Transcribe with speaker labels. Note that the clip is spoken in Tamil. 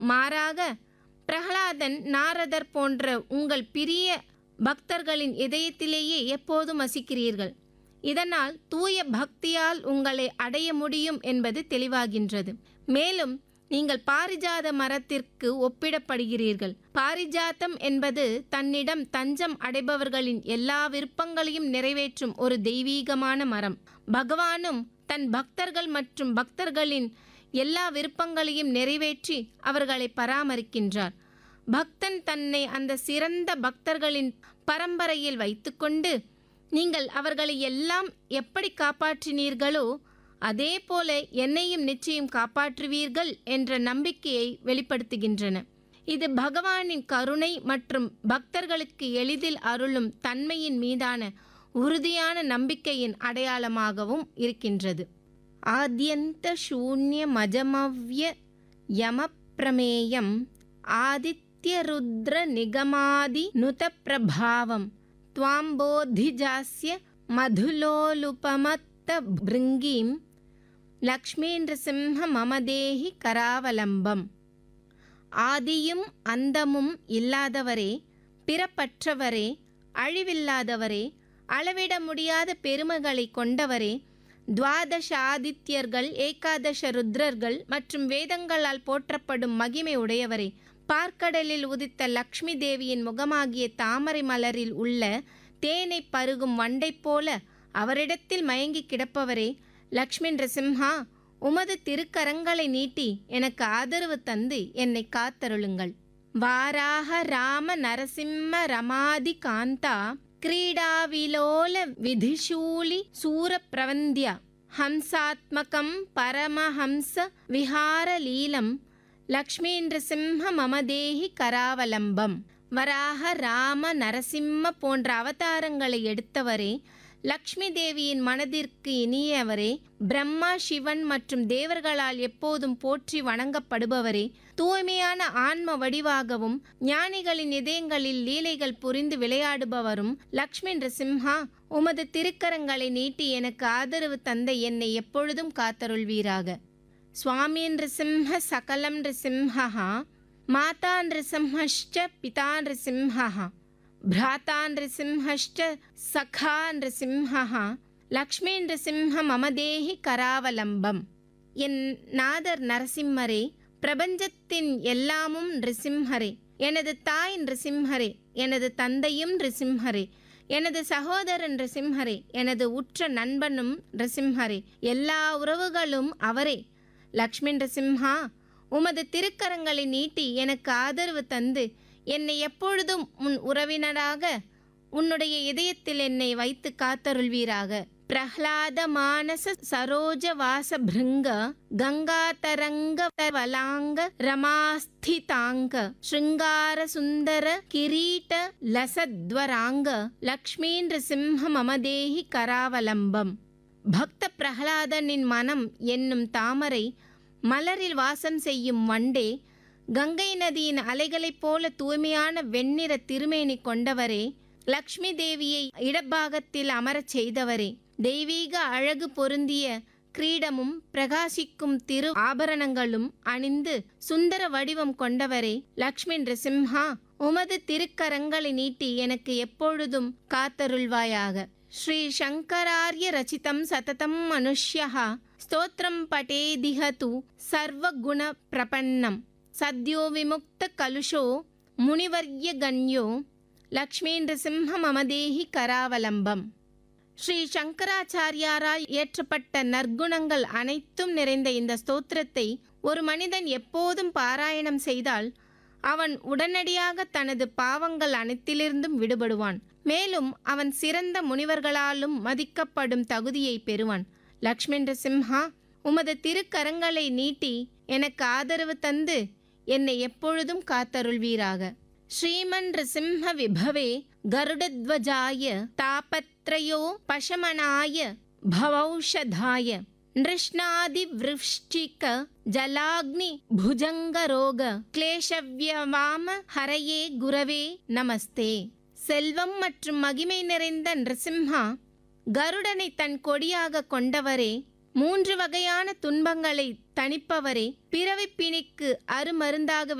Speaker 1: மாறாக பிரகலாதன் நாரதர் போன்ற உங்கள் பிரிய பக்தர்களின் இதயத்திலேயே எப்போதும் வசிக்கிறீர்கள் இதனால் தூய பக்தியால் உங்களை அடைய முடியும் என்பது தெளிவாகின்றது மேலும் நீங்கள் பாரிஜாத மரத்திற்கு ஒப்பிடப்படுகிறீர்கள் பாரிஜாத்தம் என்பது தன்னிடம் தஞ்சம் அடைபவர்களின் எல்லா விருப்பங்களையும் நிறைவேற்றும் ஒரு தெய்வீகமான மரம் பகவானும் தன் பக்தர்கள் மற்றும் பக்தர்களின் எல்லா விருப்பங்களையும் நிறைவேற்றி அவர்களை பராமரிக்கின்றார் பக்தன் தன்னை அந்த சிறந்த பக்தர்களின் பரம்பரையில் வைத்துக்கொண்டு நீங்கள் அவர்களை எல்லாம் எப்படி காப்பாற்றினீர்களோ அதே போல என்னையும் நிச்சயம் காப்பாற்றுவீர்கள் என்ற நம்பிக்கையை வெளிப்படுத்துகின்றன இது பகவானின் கருணை மற்றும் பக்தர்களுக்கு எளிதில் அருளும் தன்மையின் மீதான உறுதியான நம்பிக்கையின் அடையாளமாகவும் இருக்கின்றது ஆத்யந்த சூன்ய மஜமவ்ய யமப்பிரமேயம் ஆதித்யருத்ர நிகமாதி நுத பிரபாவம் त्वाम्बोधिजास्य मधुलोलुपमत्त भृङ्गीं லக்ஷ்மீந்திரசிம்ஹ மமதேஹி கராவலம்பம் ஆதியும் அந்தமும் இல்லாதவரே பிறப்பற்றவரே அழிவில்லாதவரே அளவிட முடியாத பெருமைகளை கொண்டவரே துவாதச ஆதித்யர்கள் ஏகாதச ருத்ரர்கள் மற்றும் வேதங்களால் போற்றப்படும் மகிமை உடையவரே பார்க்கடலில் உதித்த லக்ஷ்மி தேவியின் முகமாகிய தாமரை மலரில் உள்ள தேனை பருகும் வண்டைப் போல அவரிடத்தில் மயங்கி கிடப்பவரே லக்ஷ்மி நரசிம்ஹா உமது திருக்கரங்களை நீட்டி எனக்கு ஆதரவு தந்து என்னை காத்தருளுங்கள் வாராக ராம நரசிம்ம ரமாதி காந்தா கிரீடாவிலோல விதிஷூலி சூர பிரவந்தியா ஹம்சாத்மகம் பரமஹம்ச விஹாரலீலம் லக்ஷ்மீந்திரசிம்ஹ மமதேஹி கராவலம்பம் வராக ராம நரசிம்ம போன்ற அவதாரங்களை எடுத்தவரே லக்ஷ்மி தேவியின் மனதிற்கு இனியவரே பிரம்மா சிவன் மற்றும் தேவர்களால் எப்போதும் போற்றி வணங்கப்படுபவரே தூய்மையான ஆன்ம வடிவாகவும் ஞானிகளின் இதயங்களில் லீலைகள் புரிந்து விளையாடுபவரும் லக்ஷ்மி நரசிம்ஹா உமது திருக்கரங்களை நீட்டி எனக்கு ஆதரவு தந்த என்னை எப்பொழுதும் காத்தருள்வீராக स्वामी नृसिंह सकलं नृसिंहः माता नृसिंहश्च पिता नृसिंहः भ्राता नृसिंहश्च सखा नृसिंहः லக்ஷ்மி நரசிம்ஹ மமதேஹி கராவலம்பம் என் நாதர் நரசிம்மரே பிரபஞ்சத்தின் எல்லாமும் நரசிம்ஹரே எனது தாய் நரசிம்ஹரே எனது தந்தையும் நரசிம்ஹரே எனது சகோதரன் நரசிம்ஹரே எனது உற்ற நண்பனும் நரசிம்ஹரே எல்லா உறவுகளும் அவரே லக்ஷ்மி நரசிம்ஹா உமது திருக்கரங்களை நீட்டி எனக்கு ஆதரவு தந்து என்னை எப்பொழுதும் உன் உறவினராக உன்னுடைய இதயத்தில் என்னை வைத்து காத்தருள்வீராக பிரஹ்லாத மானச சரோஜ வாச பிருங்க கங்காதரங்க வலாங்க ரமாஸ்திதாங்க ஸ்ருங்கார சுந்தர கிரீட லசத்வராங்க லக்ஷ்மீந்திர சிம்ஹ மமதேஹி கராவலம்பம் பக்த பிரகலாதனின் மனம் என்னும் தாமரை மலரில் வாசம் செய்யும் வண்டே கங்கை நதியின் அலைகளைப் போல தூய்மையான வெண்ணிற திருமேனி கொண்டவரே லக்ஷ்மி தேவியை இடப்பாகத்தில் அமரச் செய்தவரே தெய்வீக அழகு பொருந்திய கிரீடமும் பிரகாசிக்கும் திரு ஆபரணங்களும் அணிந்து சுந்தர வடிவம் கொண்டவரே லக்ஷ்மி நரசிம்ஹா உமது திருக்கரங்களை நீட்டி எனக்கு எப்பொழுதும் காத்தருள்வாயாக ஸ்ரீ சங்கரார்ய ரச்சிதம் சததம் மனுஷ்யः स्तोत्रं पठेदिह तु सर्वगुणप्रपन्नं सद्यो विमुक्तकलुषो मुनिवर्यगण्यो லக்ஷ்மீந்திரசிம்ஹ மமதேஹி கராவலம்பம் ஸ்ரீ சங்கராச்சாரியாரால் இயற்றப்பட்ட நற்குணங்கள் அனைத்தும் நிறைந்த இந்த ஸ்தோத்திரத்தை ஒரு மனிதன் எப்போதும் பாராயணம் செய்தால் அவன் உடனடியாக தனது பாவங்கள் அனைத்திலிருந்தும் விடுபடுவான் மேலும் அவன் சிறந்த முனிவர்களாலும் மதிக்கப்படும் தகுதியை பெறுவான் லக்ஷ்மி சிம்ஹா உமது திருக்கரங்களை நீட்டி எனக்கு ஆதரவு தந்து என்னை எப்பொழுதும் காத்தருள்வீராக ஸ்ரீமன் ரிசிம்ஹ விபவே கருடத்வஜாய தாபத்ரயோ பசமனாய பவௌஷதாய நிருஷ்ணாதிவிருஷ்டிக ஜலாக்னி புஜங்கரோக கிளேஷவ்யவாம ஹரையே குரவே நமஸ்தே செல்வம் மற்றும் மகிமை நிறைந்த நிருசிம்ஹா கருடனை தன் கொடியாக கொண்டவரே மூன்று வகையான துன்பங்களை தணிப்பவரே பிறவிப் பிணிக்கு அருமருந்தாக